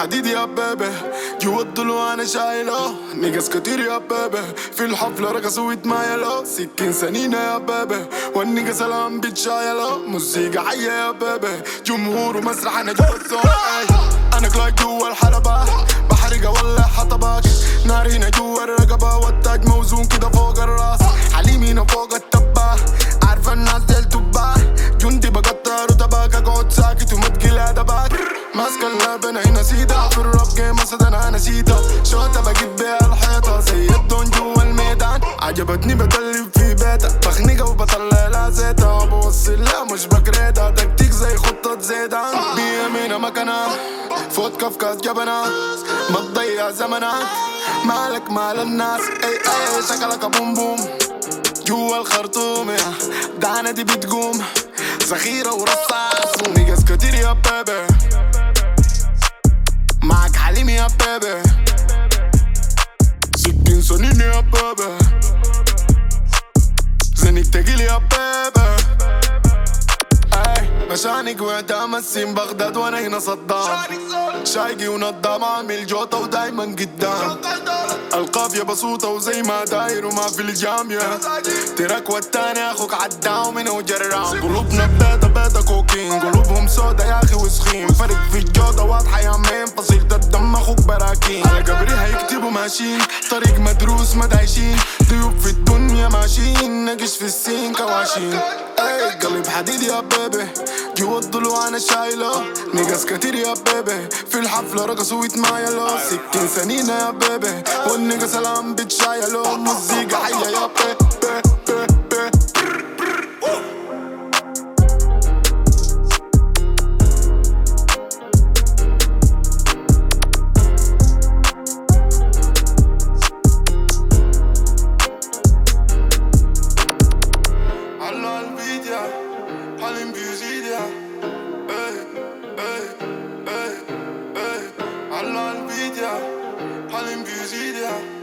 الحديد يا بيبي جوا الضلوع انا شايله نيجاس كتير يا بيبي في الحفلة رقصوا ويتمايلوا سكين سنينة يا بيبي والنيجا سلام بيتشايلوا موسيقى حية يا بيبي جمهور ومسرح انا جوا الزون أي. انا كلايك جوا الحلبة بحرقة ولا حطبك نار هنا جوا الرقبة والتاج موزون كده فوق الراس حليم هنا فوق التبة عارفة الناس ديل تبة جندي بقطع رتبك اقعد ساكت وما تقل ادبك ماسكة اللعبة انا هنا سيدة في الراب جيم اسد انا نسيتها شوطة بجيب بيها الحيطة زي الدون جوا الميدان عجبتني بقلب في بيتها بخنقها وبطلع لها زيتها وبوصل لها مش بكريتها تكتيك زي خطة زيدان بيمينها مكانها فوت كفكاس جبنا ما تضيع زمنك مالك مال الناس اي اي شكلك بوم بوم جوا الخرطوم يا دانا دي بتقوم ذخيرة ورصاص ونيجاس كتير يا بيبي معك حليم يا بيبي سكين سنين يا بيبي زنك تقيل يا بيبي اي مشانك وقت امسين بغداد وانا هنا صدام شايقي ونضام عامل جوطة ودايما قدام القافية بسيطة وزي ما داير وما في الجامية تراك والتاني اخوك عداء ومنه وجرام قلوبنا بيضة بيضة كوكين قلوبهم سودا يا اخي وسخين فرق في الجودة واضحة يا مين فصيلة الدم اخوك براكين على قبري هيكتبوا ماشيين طريق مدروس ما دايشين ضيوف في الدنيا ماشيين نقش في السين كواشين اي قلب حديد يا بيبي جوا الضلوع انا شايله نيجاس كتير يا بيبي في الحفلة رقصوا ويتمايلوا سكين سنينة يا بيبي والنيجا سلام بتشايلوا موسيقى حية يا بيبي بيبي على الفيديو حلم بيزيديا اي اي اي اي على الفيديو حلم بيزيديا